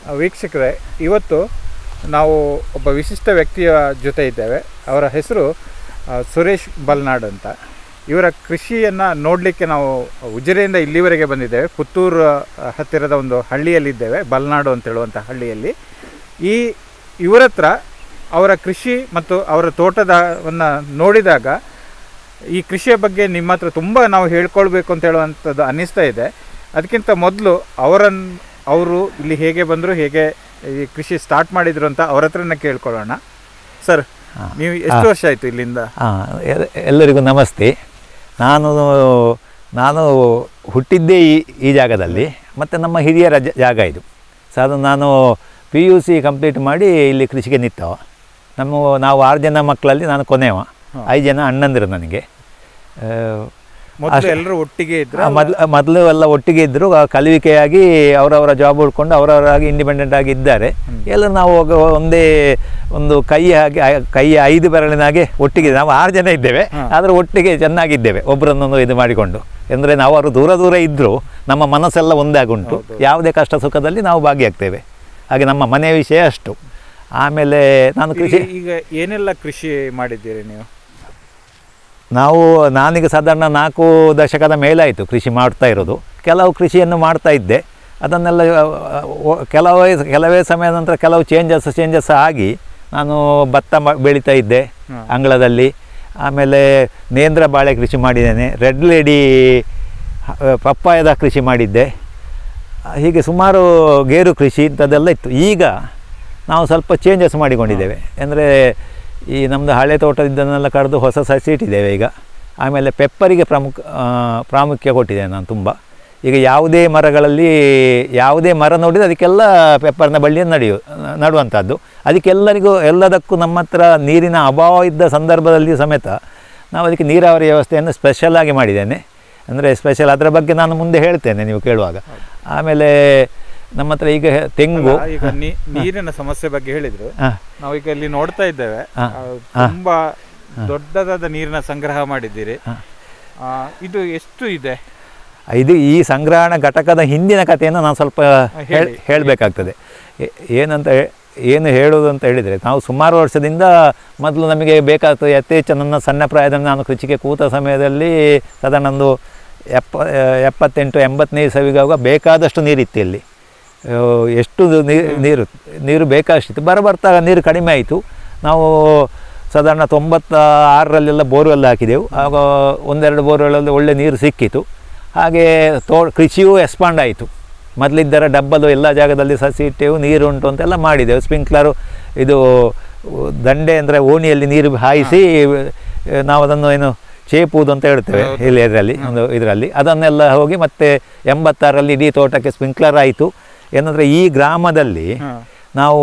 ವೀಕ್ಷಕರೇ ಇವತ್ತು ನಾವು ಒಬ್ಬ ವಿಶಿಷ್ಟ ವ್ಯಕ್ತಿಯ ಜೊತೆ ಇದ್ದೇವೆ ಅವರ ಹೆಸರು ಆ, ಸುರೇಶ್ ಬಲ್ನಾಡ್ ಅಂತ ಇವರ ಕೃಷಿಯನ್ನು ನೋಡಲಿಕ್ಕೆ ನಾವು ಉಜಿರೆಯಿಂದ ಇಲ್ಲಿವರೆಗೆ ಬಂದಿದ್ದೇವೆ ಪುತ್ತೂರು ಆ, ಹತ್ತಿರದ ಒಂದು ಹಳ್ಳಿಯಲ್ಲಿದ್ದೇವೆ ಬಲ್ನಾಡು ಅಂತ ಹೇಳುವಂಥ ಹಳ್ಳಿಯಲ್ಲಿ ಈ ಇವರ ಹತ್ರ ಅವರ ಕೃಷಿ ಮತ್ತು ಅವರ ತೋಟದವನ್ನು ನೋಡಿದಾಗ ಈ ಕೃಷಿಯ ಬಗ್ಗೆ ನಿಮ್ಮ ಹತ್ರ ತುಂಬ ನಾವು ಹೇಳ್ಕೊಳ್ಬೇಕು ಅಂತ ಹೇಳುವಂಥದ್ದು ಅನ್ನಿಸ್ತಾ ಇದೆ ಅದಕ್ಕಿಂತ ಮೊದಲು ಅವರನ್ನು ಅವರು ಇಲ್ಲಿ ಹೇಗೆ ಬಂದರು ಹೇಗೆ ಈ ಕೃಷಿ ಸ್ಟಾರ್ಟ್ ಮಾಡಿದ್ರು ಅಂತ ಅವ್ರ ಹತ್ರನೇ ಕೇಳ್ಕೊಳ್ಳೋಣ ಸರ್ ನೀವು ಎಷ್ಟು ವರ್ಷ ಆಯಿತು ಇಲ್ಲಿಂದ ಹಾಂ ಎಲ್ಲರಿಗೂ ನಮಸ್ತೆ ನಾನು ನಾನು ಹುಟ್ಟಿದ್ದೇ ಈ ಈ ಜಾಗದಲ್ಲಿ ಮತ್ತು ನಮ್ಮ ಹಿರಿಯರ ಜ- ಜಾಗ ಇದು ಸೊ ಅದು ನಾನು ಪಿ ಯು ಸಿ ಕಂಪ್ಲೀಟ್ ಮಾಡಿ ಇಲ್ಲಿ ಕೃಷಿಗೆ ನಿಂತವ ನಮ್ಮ ನಾವು ಆರು ಜನ ಮಕ್ಕಳಲ್ಲಿ ನಾನು ಕೊನೆಯವ ಐದು ಜನ ಅಣ್ಣಂದಿರು ನನಗೆ ಆ, ಮೊದಲು ಎಲ್ಲರೂ ಒಟ್ಟಿಗೆ ಇದ್ರು ಆ, ಮೊದ್ಲು ಮೊದಲು ಎಲ್ಲ ಒಟ್ಟಿಗೆ ಇದ್ದರು ಆ ಕಲಿವಿಕೆಯಾಗಿ ಅವರವರ ಜಾಬ್ ಹುಡ್ಕೊಂಡು ಅವರವರಾಗಿ ಇಂಡಿಪೆಂಡೆಂಟ್ ಆಗಿ ಇದ್ದಾರೆ ಎಲ್ಲ ನಾವು ಹೋಗ- ಒಂದೇ ಒಂದು ಕೈ ಹಾಗೆ ಆ ಕೈಯ ಐದು ಬೆರಳಿನಾಗೆ ಒಟ್ಟಿಗೆ ನಾವು ಆರು ಜನ ಇದ್ದೇವೆ ಆದರೆ ಒಟ್ಟಿಗೆ ಚೆನ್ನಾಗಿದ್ದೇವೆ ಒಬ್ಬರನ್ನೊಂದು ಇದು ಮಾಡಿಕೊಂಡು ಅಂದರೆ ನಾವು ಅವರು ದೂರ ದೂರ ಇದ್ದರೂ ನಮ್ಮ ಮನಸ್ಸೆಲ್ಲ ಒಂದಾಗುಂಟು ಯಾವುದೇ ಕಷ್ಟ ಸುಖದಲ್ಲಿ ನಾವು ಭಾಗಿಯಾಗ್ತೇವೆ ಹಾಗೆ ನಮ್ಮ ಮನೆಯ ವಿಷಯ ಅಷ್ಟು ಆಮೇಲೆ ನಾನು ಕೃಷಿ ಈಗ- ಈಗ ಏನೆಲ್ಲ ಕೃಷಿ ಮಾಡಿದ್ದೀರಿ ನೀವು ನಾವು ನಾನೀಗ ಸಾಧಾರಣ ನಾಲ್ಕು ದಶಕದ ಮೇಲಾಯಿತು ಕೃಷಿ ಮಾಡ್ತಾ ಇರೋದು ಕೆಲವು ಕೃಷಿಯನ್ನು ಮಾಡ್ತಾ ಇದ್ದೆ ಅದನ್ನೆಲ್ಲ ಆ, ಒ- ಕೆಲವೇ ಕೆಲವೇ ಸಮಯದ ನಂತರ ಕೆಲವು ಚೇಂಜಸ್ ಚೇಂಜಸ್ ಆಗಿ ನಾನು ಭತ್ತ ಮ- ಬೆಳೀತಾ ಇದ್ದೆ ಅಂಗಳದಲ್ಲಿ ಆಮೇಲೆ ನೇಂದ್ರ ಬಾಳೆ ಕೃಷಿ ಮಾಡಿದ್ದೇನೆ ರೆಡ್ ಲೇಡಿ ಹ- ಪಪ್ಪಾಯದ ಕೃಷಿ ಮಾಡಿದ್ದೆ ಆ, ಹೀಗೆ ಸುಮಾರು ಗೇರು ಕೃಷಿ ಇಂಥದ್ದೆಲ್ಲ ಇತ್ತು ಈಗ ನಾವು ಸ್ವಲ್ಪ ಚೇಂಜಸ್ ಮಾಡಿಕೊಂಡಿದ್ದೇವೆ ಅಂದರೆ ಈ ನಮ್ಮದು ಹಳೆ ತೋಟದಿದ್ದನ್ನೆಲ್ಲ ಕಡಿದು ಹೊಸ ಸಸಿ ಇಟ್ಟಿದ್ದೇವೆ ಈಗ ಆಮೇಲೆ ಪೆಪ್ಪರಿಗೆ ಪ್ರಮುಖ ಆ, ಪ್ರಾಮುಖ್ಯ ಕೊಟ್ಟಿದ್ದೇನೆ ನಾನು ತುಂಬ ಈಗ ಯಾವುದೇ ಮರಗಳಲ್ಲಿ ಯಾವುದೇ ಮರ ನೋಡಿದರೆ ಅದಕ್ಕೆಲ್ಲ ಪೆಪ್ಪರ್ನ ಬಳ್ಳಿಯನ್ನು ನಡೆಯು ನಡುವಂಥದ್ದು ಅದಕ್ಕೆಲ್ಲರಿಗೂ ಎಲ್ಲದಕ್ಕೂ ನಮ್ಮ ಹತ್ರ ನೀರಿನ ಅಭಾವ ಇದ್ದ ಸಂದರ್ಭದಲ್ಲಿ ಸಮೇತ ನಾವು ಅದಕ್ಕೆ ನೀರಾವರಿ ವ್ಯವಸ್ಥೆಯನ್ನು ಸ್ಪೆಷಲ್ ಆಗಿ ಮಾಡಿದ್ದೇನೆ ಅಂದರೆ ಸ್ಪೆಷಲ್ ಅದರ ಬಗ್ಗೆ ನಾನು ಮುಂದೆ ಹೇಳ್ತೇನೆ ನೀವು ಕೇಳುವಾಗ ಆಮೇಲೆ ನಮ್ಮ ಹತ್ರ ಈಗ ಹೆ- ತೆಂಗು ಅಲ್ಲ, ಈಗ ನೀ- ನೀರಿನ ಸಮಸ್ಯೆ ಬಗ್ಗೆ ಹೇಳಿದ್ರು ಆ, ನಾವೀಗ ಇಲ್ಲಿ ನೋಡ್ತಾ ಇದ್ದೇವೆ ಹಾ. ಆ, ತುಂಬಾ ದೊಡ್ಡದಾದ ನೀರಿನ ಸಂಗ್ರಹ ಮಾಡಿದ್ದೀರಿ ಆ, ಇದು ಎಷ್ಟು ಇದೆ ಇದು ಈ ಸಂಗ್ರಹಣ ಘಟಕದ ಹಿಂದಿನ ಕಥೆಯನ್ನು ನಾನು ಸ್ವಲ್ಪ ಹೇಳಿ. ಹೇಳ್ ಹೇಳಬೇಕಾಗ್ತದೆ ಏನಂತ ಹೇ- ಏನು ಹೇಳೋದು ಅಂತ ಹೇಳಿದರೆ ನಾವು ಸುಮಾರು ವರ್ಷದಿಂದ ಮೊದಲು ನಮಗೆ ಬೇಕಾಗ್ತದೆ ಯಥೇಚ್ಛ ನನ್ನ ಸಣ್ಣ ಪ್ರಾಯದಲ್ಲಿ ನಾನು ಕೃಷಿಗೆ ಕೂತ ಸಮಯದಲ್ಲಿ ಸಾಧಾರಣ ಒಂದು ಎಪ್ಪ ಎಪ್ಪತ್ತೆಂಟು ಎಂಬತ್ತನೇ ಇಸವಿಗಾಗ ಬೇಕಾದಷ್ಟು ನೀರಿತ್ತು ಇಲ್ಲಿ ಆ, ಎಷ್ಟು ನೀರು ನೀರು ನೀರು ಬೇಕಾದಷ್ಟಿತ್ತು ಬರ ಬರ್ತಾ ನೀರು ಕಡಿಮೆ ಆಯಿತು ನಾವು ಸಾಧಾರಣ ತೊಂಬತ್ತ ಆರರಲ್ಲೆಲ್ಲ ಬೋರ್ವೆಲ್ ಹಾಕಿದೆವು ಆಗ ಒಂದೆರಡು ಬೋರ್ವೆಲ್ಲಲ್ಲಿ ಒಳ್ಳೆ ನೀರು ಸಿಕ್ಕಿತು ಹಾಗೆ ತೋ ಕೃಷಿಯೂ ಎಕ್ಸ್ಪಾಂಡ್ ಆಯಿತು ಮೊದಲಿದ್ದರ ಡಬ್ಬಲು ಎಲ್ಲ ಜಾಗದಲ್ಲಿ ಸಸಿ ಇಟ್ಟೆವು ನೀರು ಉಂಟು ಅಂತೆಲ್ಲ ಮಾಡಿದೆವು ಸ್ಪ್ರಿಂಕ್ಲರು ಇದು ದಂಡೆ ಅಂದರೆ ಓಣಿಯಲ್ಲಿ ನೀರು ಹಾಯಿಸಿ ನಾವು ಅದನ್ನು ಏನು ಚೇಪುವುದು ಅಂತ ಹೇಳ್ತೇವೆ ಇಲ್ಲಿ ಇದರಲ್ಲಿ ಒಂದು ಇದರಲ್ಲಿ ಅದನ್ನೆಲ್ಲ ಹೋಗಿ ಮತ್ತೆ ಎಂಬತ್ತಾರರಲ್ಲಿ ಇಡೀ ತೋಟಕ್ಕೆ ಸ್ಪ್ರಿಂಕ್ಲರ್ ಆಯಿತು ಏನಂದರೆ ಈ ಗ್ರಾಮದಲ್ಲಿ ನಾವು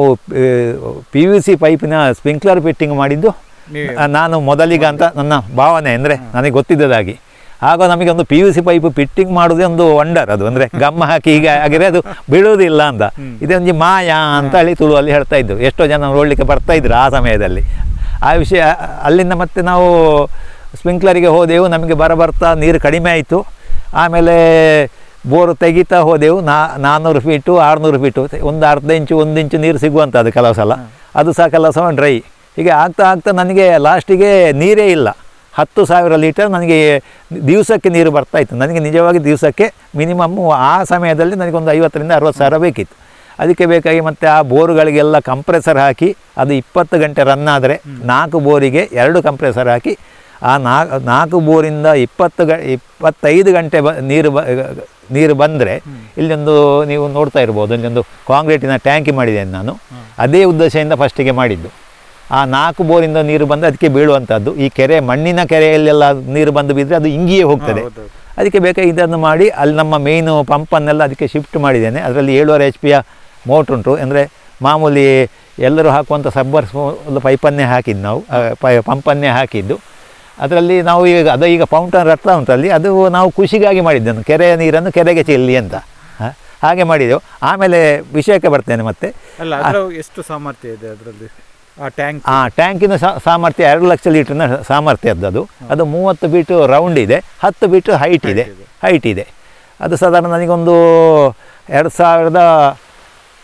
ಪಿ ಯು ಸಿ ಪೈಪಿನ ಸ್ಪ್ರಿಂಕ್ಲರ್ ಫಿಟ್ಟಿಂಗ್ ಮಾಡಿದ್ದು ನೀವೇ? ಆ, ನಾನು ಮೊದಲಿಗ ಅಂತ ನನ್ನ ಭಾವನೆ ಅಂದರೆ ನನಗೆ ಗೊತ್ತಿದ್ದದಾಗಿ ಆಗ ನಮಗೆ ಒಂದು P U C pipe fitting ಮಾಡೋದೇ ಒಂದು ವಂಡರ್ ಅದು ಅಂದರೆ ಗಮ್ಮ ಹಾಕಿ ಹೀಗೆ ಆಗಿದ್ರೆ ಅದು ಬೀಳುವುದಿಲ್ಲ ಅಂತ ಇದೊಂದು ಮಾಯಾ ಅಂತ ಹೇಳಿ ತುಳುವಲ್ಲಿ ಹೇಳ್ತಾ ಇದ್ರು ಎಷ್ಟೋ ಜನ ನೋಡಲಿಕ್ಕೆ ಬರ್ತಾ ಇದ್ರು ಆ ಸಮಯದಲ್ಲಿ ಆ ವಿಷಯ ಅಲ್ಲಿಂದ ಮತ್ತೆ ನಾವು ಸ್ಪ್ರಿಂಕ್ಲರಿಗೆ ಹೋದೆವು ನಮಗೆ ಬರ ಬರ್ತಾ ನೀರು ಕಡಿಮೆ ಆಯಿತು ಆಮೇಲೆ ಬೋರು ತೆಗಿತಾ ಹೋದೆವು ನಾ ನಾನ್ನೂರು ಫೀಟು ಆರುನೂರು ಫೀಟು ಒಂದು ಅರ್ಧ ಇಂಚು ಒಂದು ಇಂಚು ನೀರು ಸಿಗುವಂಥದ್ದು ಕೆಲವು ಸಲ ಅದು ಸಹ ಕೆಲವು ಸಲ ಡ್ರೈ ಹೀಗೆ ಆಗ್ತಾ ಆಗ್ತಾ ನನಗೆ ಲಾಸ್ಟಿಗೆ ನೀರೇ ಇಲ್ಲ ಹತ್ತು ಸಾವಿರ ಲೀಟರ್ ನನಗೆ ದಿವಸಕ್ಕೆ ನೀರು ಬರ್ತಾ ಇತ್ತು ನನಗೆ ನಿಜವಾಗಿ ದಿವಸಕ್ಕೆ ಮಿನಿಮಮ್ಮು ಆ ಸಮಯದಲ್ಲಿ ನನಗೊಂದು ಐವತ್ತರಿಂದ ಅರವತ್ತು ಸಾವಿರ ಬೇಕಿತ್ತು ಅದಕ್ಕೆ ಬೇಕಾಗಿ ಮತ್ತು ಆ ಬೋರುಗಳಿಗೆಲ್ಲ ಕಂಪ್ರೆಸರ್ ಹಾಕಿ ಅದು ಇಪ್ಪತ್ತು ಗಂಟೆ ರನ್ ಆದರೆ ನಾಲ್ಕು ಬೋರಿಗೆ ಎರಡು ಕಂಪ್ರೆಸರ್ ಹಾಕಿ ಆ ನಾಲ್ಕು ನಾಲ್ಕು ಬೋರಿಂದ ಇಪ್ಪತ್ತು ಗ ಇಪ್ಪತ್ತೈದು ಗಂಟೆ ಬ ನೀರು ಬ ನೀರು ಬಂದರೆ ಇಲ್ಲೊಂದು ನೀವು ನೋಡ್ತಾ ಇರ್ಬೋದು ಇಲ್ಲೊಂದು ಕಾಂಕ್ರೀಟಿನ ಟ್ಯಾಂಕಿ ಮಾಡಿದ್ದೇನೆ ನಾನು ಅದೇ ಉದ್ದೇಶದಿಂದ ಫಸ್ಟಿಗೆ ಮಾಡಿದ್ದು ಆ ನಾಲ್ಕು ಬೋರಿಂದ ನೀರು ಬಂದು ಅದಕ್ಕೆ ಬೀಳುವಂಥದ್ದು ಈ ಕೆರೆ ಮಣ್ಣಿನ ಕೆರೆಯಲ್ಲೆಲ್ಲ ನೀರು ಬಂದು ಬಿದ್ದರೆ ಅದು ಇಂಗಿಯೇ ಹೋಗ್ತದೆ ಹೌದು. ಅದಕ್ಕೆ ಬೇಕಾಗಿ ಇದನ್ನು ಮಾಡಿ ಅಲ್ಲಿ ನಮ್ಮ ಮೇಯ್ನು ಪಂಪನ್ನೆಲ್ಲ ಅದಕ್ಕೆ ಶಿಫ್ಟ್ ಮಾಡಿದ್ದೇನೆ ಅದರಲ್ಲಿ ಏಳುವರೆ ಎಚ್ ಪಿಯ ಮೋಟ್ರ್ ಉಂಟು ಅಂದರೆ ಮಾಮೂಲಿ ಎಲ್ಲರೂ ಹಾಕುವಂಥ ಸಬ್ಬರ್ ಪೈಪನ್ನೇ ಹಾಕಿದ್ದು ನಾವು ಆ, ಪೈ ಪಂಪನ್ನೇ ಹಾಕಿದ್ದು ಅದರಲ್ಲಿ ನಾವು ಈಗ ಅದು ಈಗ ಫೌಂಟನ್ ರಟ್ಟ ಉಂಟಲ್ಲಿ ಅದು ನಾವು ಖುಷಿಗಾಗಿ ಮಾಡಿದ್ದನ್ನು ಕೆರೆಯ ನೀರನ್ನು ಕೆರೆಗೆ ಚೆಲ್ಲಿ ಅಂತ ಹ? ಹಾಗೆ ಮಾಡಿದೆವು ಆಮೇಲೆ ವಿಷಯಕ್ಕೆ ಬರ್ತೇನೆ ಮತ್ತೆ ಅಲ್ಲ ಅದರ ಎಷ್ಟು ಸಾಮರ್ಥ್ಯ ಇದೆ ಅದರಲ್ಲಿ ಆ ಟ್ಯಾಂಕ್ ಆ ಟ್ಯಾಂಕಿನ ಸಾ- ಸಾಮರ್ಥ್ಯ ಎರಡು ಲಕ್ಷ ಲೀಟರ್ನ ಸಾಮರ್ಥ್ಯ ಅದು ಅದು ಅದು ಮೂವತ್ತು ಫೀಟು ರೌಂಡ್ ಇದೆ ಹತ್ತು ಫೀಟು ಹೈಟ್ ಇದೆ ಹೈಟ್ ಇದೆ ಅದು ಸಾಧಾರಣ ನನಗೊಂದು ಎರಡು ಸಾವಿರದ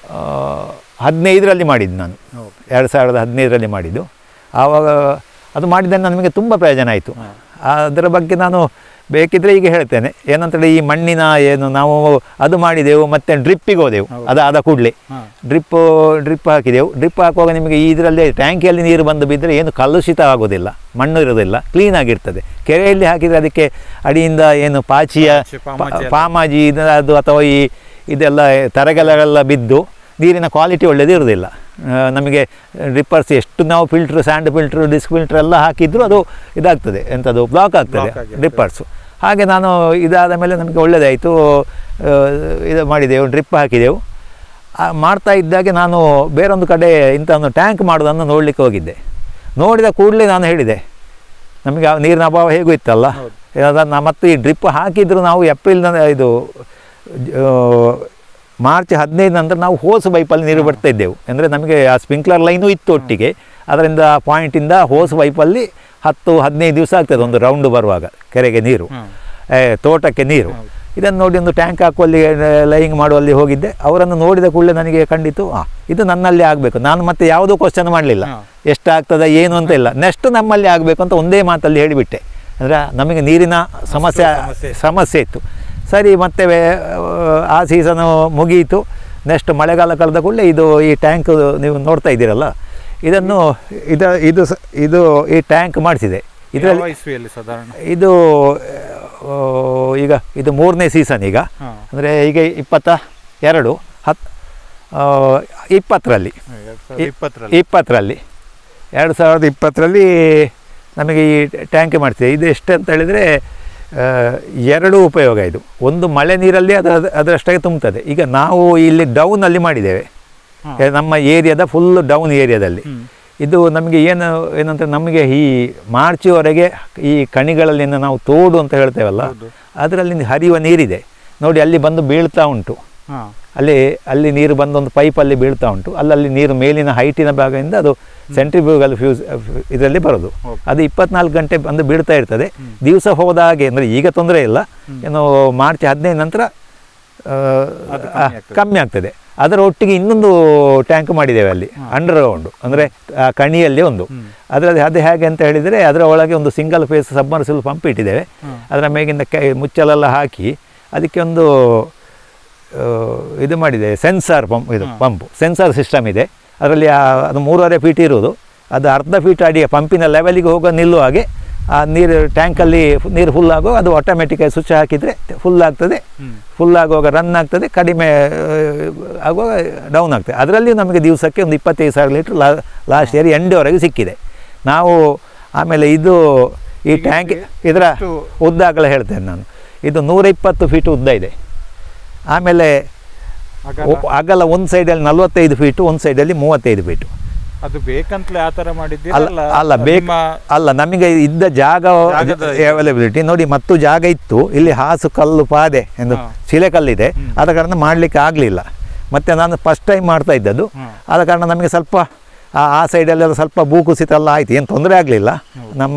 ಆ, ಹದಿನೈದರಲ್ಲಿ ಮಾಡಿದ್ದು ನಾನು ಓಕೆ ಎರಡು ಸಾವಿರದ ಹದಿನೈದರಲ್ಲಿ ಮಾಡಿದ್ದು ಆವಾಗ ಅದು ಮಾಡಿದ್ದನ್ನು ನಮಗೆ ತುಂಬ ಪ್ರಯೋಜನ ಆಯಿತು ಅದರ ಬಗ್ಗೆ ನಾನು ಬೇಕಿದ್ರೆ ಈಗ ಹೇಳ್ತೇನೆ ಏನಂತೇಳಿ ಈ ಮಣ್ಣಿನ ಏನು ನಾವು ಅದು ಮಾಡಿದೆವು ಮತ್ತು ಡ್ರಿಪ್ಪಿಗೆ ಹೋದೆವು ಅದು ಆದ ಕೂಡಲೇ ಹಾಂ ಡ್ರಿಪ್ಪು ಡ್ರಿಪ್ ಹಾಕಿದೆವು ಡ್ರಿಪ್ ಹಾಕುವಾಗ ನಿಮಗೆ ಇದರಲ್ಲಿ ಟ್ಯಾಂಕಿಯಲ್ಲಿ ನೀರು ಬಂದು ಬಿದ್ದರೆ ಏನು ಕಲುಷಿತ ಆಗೋದಿಲ್ಲ ಮಣ್ಣು ಇರೋದಿಲ್ಲ ಕ್ಲೀನ್ ಆಗಿರ್ತದೆ ಕೆರೆಯಲ್ಲಿ ಹಾಕಿದರೆ ಅದಕ್ಕೆ ಅಡಿಯಿಂದ ಏನು ಪಾಚಿಯ ಪಾಚಿ, ಪಾಮಾಜಿ ಎಲ್ಲ. ಪಾಮಾಜಿ ಇದು ಅದು ಅಥವಾ ಈ ಇದೆಲ್ಲ ತರಗೆಲೆಲ್ಲ ಬಿದ್ದು ನೀರಿನ ಕ್ವಾಲಿಟಿ ಒಳ್ಳೆಯದು ಇರೋದಿಲ್ಲ ಆ, ನಮಗೆ ಡ್ರಿಪ್ಪರ್ಸ್ ಎಷ್ಟು ನಾವು filter sand filter disc filter ಎಲ್ಲ ಹಾಕಿದರೂ ಅದು ಇದಾಗ್ತದೆ ಎಂಥದ್ದು ಬ್ಲಾಕ್ ಆಗ್ತದೆ Block ಆಗಿರ್ತದೆ. ಡ್ರಿಪ್ಪರ್ಸು ಹಾಗೆ ನಾನು ಇದಾದ ಮೇಲೆ ನಮಗೆ ಒಳ್ಳೆಯದಾಯಿತು ಆ, ಇದು ಮಾಡಿದೆವು ಡ್ರಿಪ್ ಹಾಕಿದೆವು ಆ, ಮಾಡ್ತಾ ಇದ್ದಾಗೆ ನಾನು ಬೇರೊಂದು ಕಡೆ ಇಂಥ ಒಂದು ಟ್ಯಾಂಕ್ ಮಾಡೋದನ್ನು ನೋಡಲಿಕ್ಕೆ ಹೋಗಿದ್ದೆ ನೋಡಿದ ಕೂಡಲೇ ನಾನು ಹೇಳಿದೆ ನಮಗೆ ಆ ನೀರಿನ ಅಭಾವ ಹೇಗೂ ಇತ್ತಲ್ಲ ಹೌದು. ಅದನ್ನು ಮತ್ತು ಈ ಡ್ರಿಪ್ ಹಾಕಿದ್ರು ನಾವು ಏಪ್ರಿಲ್ ಇದು ಆ, ಮಾರ್ಚ್ ಹದಿನೈದು ನಂತರ ನಾವು ಹೋಸ್ ಪೈಪಲ್ಲಿ ನೀರು ಬಿಡ್ತಾ ಇದ್ದೆವು ಅಂದರೆ ನಮಗೆ ಆ ಸ್ಪ್ರಿಂಕ್ಲರ್ ಲೈನು ಇತ್ತು ಒಟ್ಟಿಗೆ ಅದರಿಂದ ಪಾಯಿಂಟಿಂದ ಹೋಸ್ ಪೈಪಲ್ಲಿ ಹತ್ತು ಹದಿನೈದು ದಿವಸ ಆಗ್ತದೆ ಒಂದು ರೌಂಡ್ ಬರುವಾಗ ಕೆರೆಗೆ ನೀರು ಹಾಂ ಏ, ತೋಟಕ್ಕೆ ನೀರು ಹೌದು. ಇದನ್ನು ನೋಡಿ ಒಂದು ಟ್ಯಾಂಕ್ ಹಾಕುವಲ್ಲಿ ಲೈಯಿಂಗ್ ಮಾಡುವಲ್ಲಿ ಹೋಗಿದ್ದೆ ಅವರನ್ನು ನೋಡಿದ ಕೂಡಲೇ ನನಗೆ ಕಂಡಿತು ಆ ಇದು ನನ್ನಲ್ಲಿ ಆಗಬೇಕು ನಾನು ಮತ್ತೆ ಯಾವುದೂ ಕ್ವಶನ್ ಮಾಡಲಿಲ್ಲ ಹಾಂ. ಎಷ್ಟಾಗ್ತದೆ ಏನು ಅಂತ ಇಲ್ಲ ನೆಕ್ಸ್ಟ್ ನಮ್ಮಲ್ಲಿ ಆಗಬೇಕು ಅಂತ ಒಂದೇ ಮಾತಲ್ಲಿ ಹೇಳಿಬಿಟ್ಟೆ ಅಂದರೆ ನಮಗೆ ನೀರಿನ ಸಮಸ್ಯೆ ಸಮಸ್ಯೆ. ಸಮಸ್ಯೆ ಇತ್ತು ಸರಿ ಮತ್ತೆ ವೇ- ಆ ಸೀಸನು ಮುಗಿಯಿತು ನೆಕ್ಸ್ಟ್ ಮಳೆಗಾಲ ಕಳೆದ ಕೂಡಲೇ ಇದು ಈ ಟ್ಯಾಂಕ್ ನೀವು ನೋಡ್ತಾ ಇದ್ದೀರಲ್ಲ ಇದನ್ನು ಇದು ಇದು ಸ- ಇದು ಈ ಟ್ಯಾಂಕ್ ಮಾಡಿಸಿದೆ ಇದರಲ್ಲಿ ಯಾವ ಇಸ್ವಿಯಲ್ಲಿ ಸಾಧಾರಣ ಇದು ಆ, ಈಗ ಇದು ಮೂರನೇ ಸೀಸನ್ ಈಗ ಹಾಂ ಅಂದರೆ ಈಗ ಇಪ್ಪತ್ತ ಎರಡು ಹತ್ ಆ, ಇಪ್ಪತ್ತರಲ್ಲಿ ಎರಡು ಸಾವಿರದ ಇಪ್ಪತ್ತರಲ್ಲಿ ಇಪ್ಪತ್ತರಲ್ಲಿ ಎರಡು ಸಾವಿರದ ಇಪ್ಪತ್ತರಲ್ಲಿ ನಮಗೆ ಈ ಟ್ಯಾಂಕ್ ಮಾಡ್ತೀವಿ ಇದು ಎಷ್ಟು ಅಂತ ಹೇಳಿದರೆ ಆ, ಎರಡು ಉಪಯೋಗ ಇದು ಒಂದು ಮಳೆ ನೀರಲ್ಲಿ ಅದು ಅದು- ಅದರಷ್ಟಾಗಿ ತುಂಬುತ್ತದೆ ಈಗ ನಾವು ಇಲ್ಲಿ ಡೌನಲ್ಲಿ ಮಾಡಿದ್ದೇವೆ ಹಾಂ. ಏ, ನಮ್ಮ ಏರಿಯಾದ ಫುಲ್ ಡೌನ್ ಏರಿಯಾದಲ್ಲಿ ಹ್ಮ್. ಇದು ನಮಗೆ ಏನು ಏನಂತ ನಮಗೆ ಈ ಮಾರ್ಚ್ವರೆಗೆ ಈ ಕಣಿಗಳಲ್ಲಿ ಏನು ನಾವು ತೋಡು ಅಂತ ಹೇಳ್ತೇವಲ್ಲ ಹೌದು. ಅದರಲ್ಲಿ ಹರಿಯುವ ನೀರಿದೆ ನೋಡಿ ಅಲ್ಲಿ ಬಂದು ಬೀಳ್ತಾ ಉಂಟು ಹಾಂ ಅಲ್ಲಿ ಅಲ್ಲಿ ನೀರು ಬಂದೊಂದು ಪೈಪಲ್ಲಿ ಬೀಳ್ತಾ ಉಂಟು ಅಲ್ಲಲ್ಲಿ ನೀರು ಮೇಲಿನ ಹೈಟಿನ ಭಾಗದಿಂದ ಅದು ಸೆಂಟ್ರಿಬ್ಯೂಗಲ್ ಫ್ಯೂಸ್ ಇದರಲ್ಲಿ ಬರೋದು Okay. ಅದು ಇಪ್ಪತ್ನಾಲ್ಕು ಗಂಟೆ ಬಂದು ಬೀಳ್ತಾ ಇರ್ತದೆ ದಿವಸ ಹೋದ ಹಾಗೆ ಅಂದರೆ ಈಗ ತೊಂದರೆ ಇಲ್ಲ ಏನು ಮಾರ್ಚ್ ಹದಿನೈದು ನಂತರ ಆ, ಅದು ಆ, ಕಮ್ಮಿ ಆಗ್ತದೆ. ಕಮ್ಮಿ ಆಗ್ತದೆ ಅದರ ಒಟ್ಟಿಗೆ ಇನ್ನೊಂದು ಟ್ಯಾಂಕ್ ಮಾಡಿದ್ದೇವೆ ಅಲ್ಲಿ ಅಂಡರ್ ಗ್ರೌಂಡು ಅಂದರೆ ಕಣಿಯಲ್ಲಿ ಒಂದು ಅದರಲ್ಲಿ ಅದು ಹೇಗೆ ಅಂತ ಹೇಳಿದರೆ ಅದರ ಒಳಗೆ ಒಂದು ಸಿಂಗಲ್ ಫೇಸ್ ಸಬ್ಮರ್ಸಿಬಲ್ ಪಂಪ್ ಇಟ್ಟಿದ್ದೇವೆ ಅದರ ಮೇಗಿಂದ ಕೈ ಮುಚ್ಚಲೆಲ್ಲ ಹಾಕಿ ಅದಕ್ಕೆ ಒಂದು ಆ, ಇದು ಮಾಡಿದೆ ಸೆನ್ಸಾರ್ ಪಂಪ್ ಇದು ಪಂಪ್ ಸೆನ್ಸಾರ್ ಸಿಸ್ಟಮ್ ಇದೆ ಅದರಲ್ಲಿ ಆ- ಅದು ಮೂರುವರೆ ಫೀಟ್ ಇರೋದು ಅದು ಅರ್ಧ ಫೀಟ್ ಅಡಿಯ ಪಂಪಿನ ಲೆವೆಲಿಗೆ ಹೋಗೋ ನಿಲ್ಲುವ ಹಾಗೆ ಆ ನೀರು ಟ್ಯಾಂಕಲ್ಲಿ ನೀರು ಫುಲ್ ಆಗೋ ಅದು ಆಟೋಮೆಟಿಕಾಗಿ ಸ್ವಿಚ್ ಹಾಕಿದರೆ ಫುಲ್ ಆಗ್ತದೆ ಹ್ಮ್. ಫುಲ್ ಆಗುವಾಗ ರನ್ ಆಗ್ತದೆ ಕಡಿಮೆ ಆ, ಆಗುವಾಗ ಡೌನ್ ಆಗ್ತದೆ ಅದರಲ್ಲಿ ನಮಗೆ ದಿವಸಕ್ಕೆ ಒಂದು ಇಪ್ಪತ್ತೈದು ಸಾವಿರ ಲೀಟ್ರ್ ಲಾ ಲಾಸ್ಟ್ ಇಯರ್ ಎಂಡವರೆಗೆ ಸಿಕ್ಕಿದೆ ನಾವು ಆಮೇಲೆ ಇದು ಈ ಈಗ ಟ್ಯಾಂಕ್ ಇದು ಇದರ ಎಷ್ಟು? ಉದ್ದ ಅಗಲ ಹೇಳ್ತೇನೆ ನಾನು ಇದು ನೂರ ಇಪ್ಪತ್ತು ಫೀಟ್ ಉದ್ದ ಇದೆ ಆಮೇಲೆ ಅಗಲ? ಒ- ಅಗಲ ಒಂದು ಸೈಡಲ್ಲಿ ನಲವತ್ತೈದು ಫೀಟು ಒಂದು ಸೈಡಲ್ಲಿ ಮೂವತ್ತೈದು ಫೀಟು ಅದು ಬೇಕಂತಲೇ ಆ ಥರ ಮಾಡಿದ್ದೀರಾ ಅಲ್ಲ ಅಲ್ಲ ಬೇಕು ನಿಮ್ಮ ಅಲ್ಲ ನಮಗೆ ಇದ್ದ ಜಾಗ ಜಾಗದ ಅವೈಲಬಿಲಿಟಿ ನೋಡಿ ಮತ್ತು ಜಾಗ ಇತ್ತು ಇಲ್ಲಿ ಹಾಸು ಕಲ್ಲು ಪಾದೆ ಎಂದು ಹಾ. ಶಿಲೆ ಕಲ್ಲಿದೆ ಆದ ಕಾರಣ ಮಾಡಲಿಕ್ಕೆ ಆಗಲಿಲ್ಲ ಮತ್ತು ನಾನು ಫಸ್ಟ್ ಟೈಮ್ ಮಾಡ್ತಾ ಇದ್ದದ್ದು ಹ್ಮ್. ಆದ ಕಾರಣ ನಮಗೆ ಸ್ವಲ್ಪ ಆ ಆ ಸೈಡಲ್ಲೆಲ್ಲ ಸ್ವಲ್ಪ ಭೂಕುಸಿತ ಎಲ್ಲ ಆಯಿತು ಏನು ತೊಂದರೆ ಆಗಲಿಲ್ಲ ನಮ್ಮ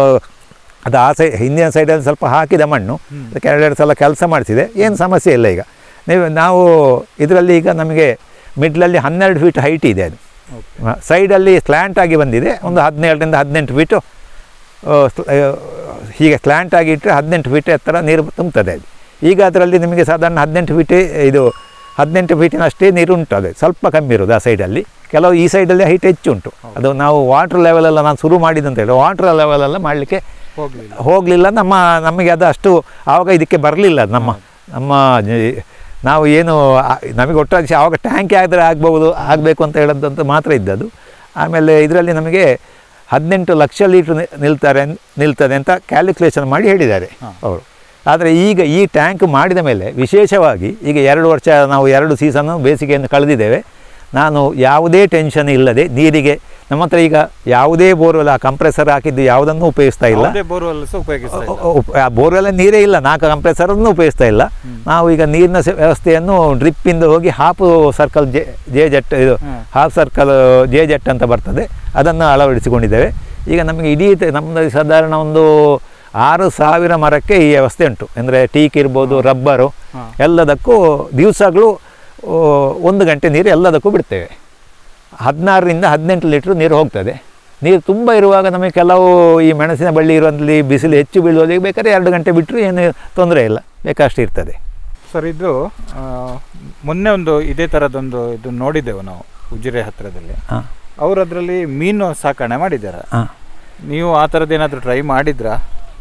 ಅದು ಆ ಸೈ ಹಿಂದಿನ ಸೈಡಲ್ಲಿ ಸ್ವಲ್ಪ ಹಾಕಿದ ಮಣ್ಣು ಅದಕ್ಕೆ ಎರಡೆರಡು ಸಲ ಕೆಲಸ ಮಾಡಿಸಿದೆ ಏನು ಸಮಸ್ಯೆ ಇಲ್ಲ ಈಗ ನೀವು ನಾವು ಇದರಲ್ಲಿ ಈಗ ನಮಗೆ ಮಿಡ್ಲಲ್ಲಿ ಹನ್ನೆರಡು ಫೀಟ್ ಹೈಟ್ ಇದೆ ಅದು ಓಕೆ ಸೈಡಲ್ಲಿ ಸ್ಲ್ಯಾಂಟ್ ಆಗಿ ಬಂದಿದೆ ಒಂದು ಹದಿನೇಳರಿಂದ ಹದಿನೆಂಟು ಫೀಟು ಆ, ಸ್ಲ- ಆ, ಹೀಗೆ ಸ್ಲ್ಯಾಂಟ್ ಆಗಿ ಇಟ್ಟರೆ ಹದಿನೆಂಟು ಫೀಟ್ ಎತ್ತರ ನೀರು ತುಂಬುತ್ತದೆ ಅದು ಈಗ ಅದರಲ್ಲಿ ನಿಮಗೆ ಸಾಧಾರಣ ಹದಿನೆಂಟು ಫೀಟ್ ಇದು ಹದಿನೆಂಟು ಫೀಟಿನಷ್ಟೇ ನೀರು ಉಂಟು ಅದು ಸ್ವಲ್ಪ ಕಮ್ಮಿ ಇರೋದು ಆ ಸೈಡಲ್ಲಿ ಕೆಲವು ಈ ಸೈಡಲ್ಲಿ ಹೈಟ್ ಹೆಚ್ಚು ಉಂಟು ಅದು ನಾವು ವಾಟ್ರ್ ಲೆವೆಲೆಲ್ಲ ನಾನು ಶುರು ಮಾಡಿದಂತ ಹೇಳಿ ವಾಟ್ರ್ ಲೆವೆಲೆಲ್ಲ ಮಾಡಲಿಕ್ಕೆ ಹೋಗ್ಲಿಲ್ಲ ಹೋಗಲಿಲ್ಲ ನಮ್ಮ ನಮಗೆ ಅದು ಅಷ್ಟು ಆವಾಗ ಇದಕ್ಕೆ ಬರಲಿಲ್ಲ ನಮ್ಮ ನಮ್ಮ ಜ- ನಾವು ಏನು ಆ- ನಮಗೆ ಒಟ್ಟಾಗಿ ಆವಾಗ ಟ್ಯಾಂಕ್ ಆದರೆ ಆಗ್ಬೋದು ಆಗಬೇಕು ಅಂತ ಹೇಳೋದಂತ ಮಾತ್ರ ಇದ್ದದ್ದು ಆಮೇಲೆ ಇದರಲ್ಲಿ ನಮಗೆ ಹದಿನೆಂಟು ಲಕ್ಷ ಲೀಟ್ರ್ ನಿ- ನಿಲ್ತಾರೆ ಅನ್- ನಿಲ್ತದೆ ಅಂತ ಕ್ಯಾಲ್ಕುಲೇಷನ್ ಮಾಡಿ ಹೇಳಿದ್ದಾರೆ ಅವರು ಆದರೆ ಈಗ ಈ ಟ್ಯಾಂಕ್ ಮಾಡಿದ ಮೇಲೆ ವಿಶೇಷವಾಗಿ ಈಗ ಎರಡು ವರ್ಷ ನಾವು ಎರಡು ಸೀಸನ್ನು ಬೇಸಿಗೆಯನ್ನು ಕಳೆದಿದ್ದೇವೆ ನಾನು ಯಾವುದೇ ಟೆನ್ಷನ್ ಇಲ್ಲದೆ ನೀರಿಗೆ ನಮ್ಮ ಹತ್ರ ಈಗ ಯಾವುದೇ ಬೋರ್ವೆಲ್ ಆ ಕಂಪ್ರೆಸರ್ ಹಾಕಿದ್ದು ಯಾವುದನ್ನು ಉಪಯೋಗಿಸ್ತಾ ಇಲ್ಲ ಯಾವುದೇ ಬೋರ್ವೆಲ್ ಸಹ ಉಪಯೋಗಿಸ್ತಾ ಇಲ್ಲ ಉಪ್- ಆ ಬೋರ್ವೆಲ್ಲ ನೀರೇ ಇಲ್ಲ ನಾಲ್ಕು ಕಂಪ್ರೆಸರನ್ನು ಉಪಯೋಗಿಸ್ತಾ ಇಲ್ಲ ನಾವು ಈಗ ನೀರಿನ ಸ- ವ್ಯವಸ್ಥೆಯನ್ನು ಡ್ರಿಪ್ಪಿಂದ ಹೋಗಿ ಹಾಫ್ ಸರ್ಕಲ್ ಜೆ ಜೆ ಜೆಟ್ ಇದು ಹ್ಮ್. ಹಾಫ್ ಸರ್ಕಲ್ ಜೆ ಜೆಟ್ ಅಂತ ಬರ್ತದೆ ಅದನ್ನು ಅಳವಡಿಸಿಕೊಂಡಿದ್ದೇವೆ ಈಗ ನಮಗೆ ಇಡೀ ತ- ನಮ್ಮದು ಸಾಧಾರಣ ಒಂದು ಆರು ಸಾವಿರ ಮರಕ್ಕೆ ಈ ವ್ಯವಸ್ಥೆ ಉಂಟು ಅಂದರೆ ಟೀಕ್ ಇರ್ಬೋದು ರಬ್ಬರು ಹಾ. ಎಲ್ಲದಕ್ಕೂ ದಿವಸಗಳು ಓ, ಒಂದು ಗಂಟೆ ನೀರು ಎಲ್ಲದಕ್ಕೂ ಬಿಡ್ತೇವೆ ಹದಿನಾರರಿಂದ ಹದಿನೆಂಟು ಲೀಟ್ರ್ ನೀರು ಹೋಗ್ತದೆ ನೀರು ತುಂಬ ಇರುವಾಗ ನಮಗೆ ಕೆಲವು ಈ ಮೆಣಸಿನ ಬಳ್ಳಿ ಇರುವಂಥಲ್ಲಿ ಬಿಸಿಲು ಹೆಚ್ಚು ಬೀಳುವಲ್ಲಿ ಬೇಕಾದ್ರೆ ಎರಡು ಗಂಟೆ ಬಿಟ್ಟರು ಏನು ತೊಂದರೆ ಇಲ್ಲ ಬೇಕಷ್ಟು ಇರ್ತದೆ ಸರ್ ಇದು ಆ, ಮೊನ್ನೆ ಒಂದು ಇದೇ ಥರದೊಂದು ಇದು ನೋಡಿದ್ದೆವು ನಾವು ಉಜಿರೆ ಹತ್ತಿರದಲ್ಲಿ ಹಾಂ ಅವರು ಅದರಲ್ಲಿ ಮೀನು ಸಾಕಣೆ ಮಾಡಿದ್ದಾರೆ ಹಾಂ ನೀವು ಆ ಥರದ್ದು ಏನಾದರೂ ಟ್ರೈ ಮಾಡಿದ್ರಾ